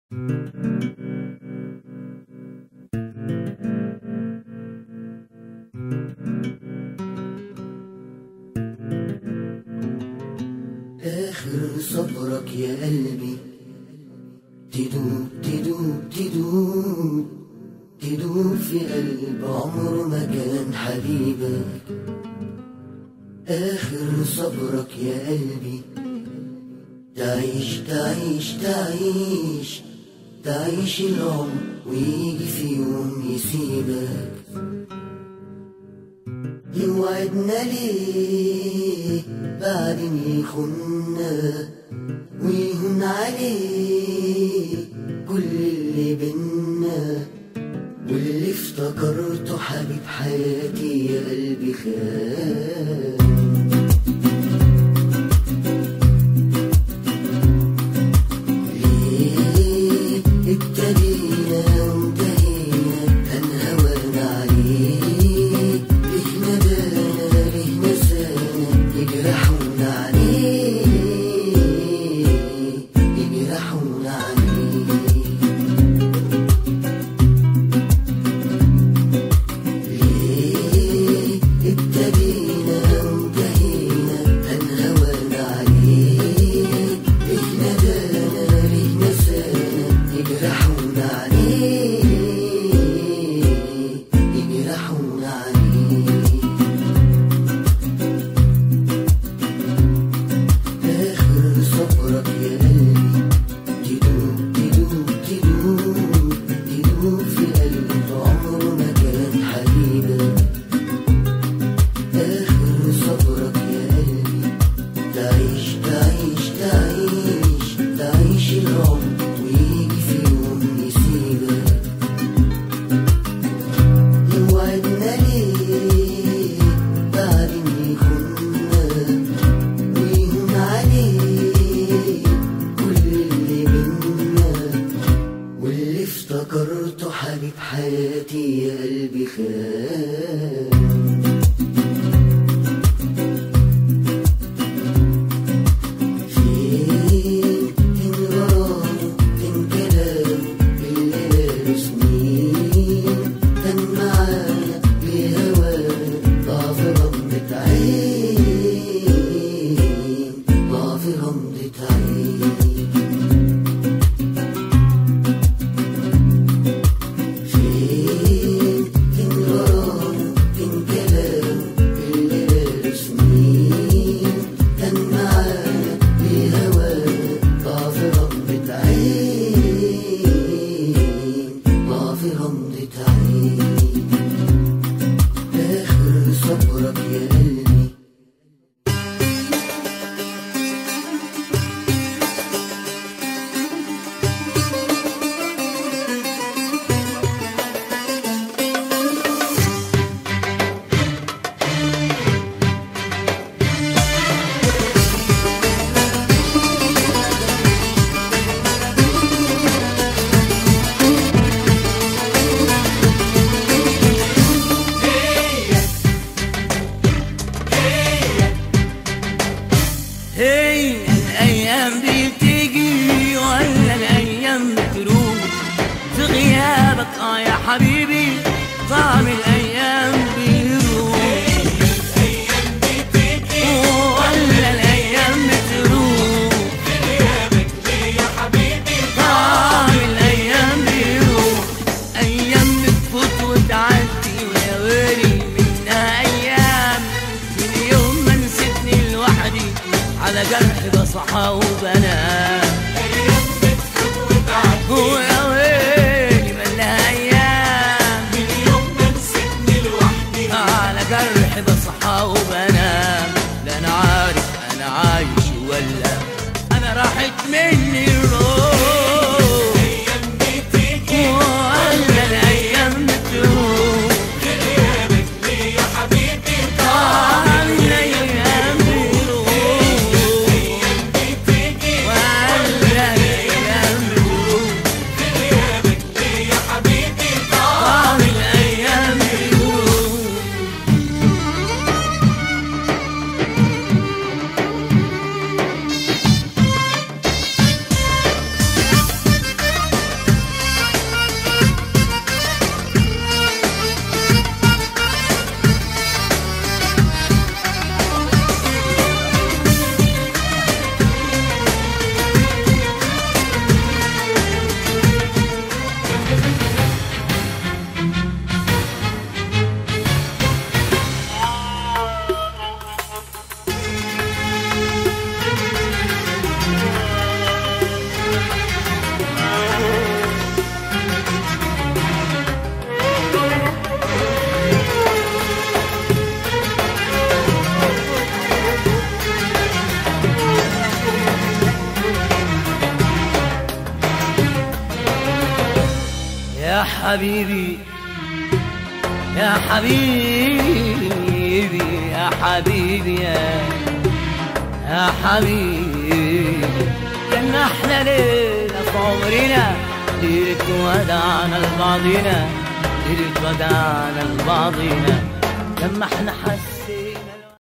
آخر صبرك يا قلبي تدوب تدوب تدوب تدوب في قلب عمره ما كان حبيبك آخر صبرك يا قلبي تعيش تعيش تعيش تعيش العمر ويجي في يوم يسيبك يوعدنا ليه بعدين يخنا ويهون عليه كل اللي بينا واللي افتكرته حبيب حياتي يا قلبي خان ليه ابتدينا وانتهينا هنهوان عليه ليه ندانا ليه نسانا يجرحونا عليه يجرحونا عليه ليه ابتدينا وانتهينا هنهوان عليه ليه ندانا ليه نسانا يجرحونا عليه يجرحونا عليه آخر صبرك يا قلبي تدوب تدوب تدوب تدوب في قلب عمره ما كان حبيبك آخر صبرك يا قلبي تعيش تعيش تعيش تعيش العمر ويجي في يوم يسيبك يوعدنا ليه بعدين يخنا ويهون عليه كل اللي بينا واللي افتكرته حبيب حياتي يا قلبي خان فين فين غرامه فين كلامه اللي بقاله سنين كان معانا بهوانا ضعف غمضة عين ضعف غمضة عين فين فين غرامه فين كلامه اللي بقاله سنين كان معانا بهوانا ضعف غمضة عين ضعف غمضة عين آخر صبرك يا قلبي هي الايام دي بتيجي ولا الايام بتروح في غيابك اه يا حبيبي طعم الايام بيروح ولا الايام بتروح طعم الايام بيروح ايام بتفوت وتعدي ويا ويلي منها ايام من يوم ما نسيتني لوحدي على جرح بصحى وبنام ويا ويلي مالها ايام حبيبي يا حبيبي يا حبيبي يا يا حبيبي كان احلى ليلة في عمرنا ليلة ودعنا لبعضنا ليلة ودعنا لبعضنا لما احنا حسينا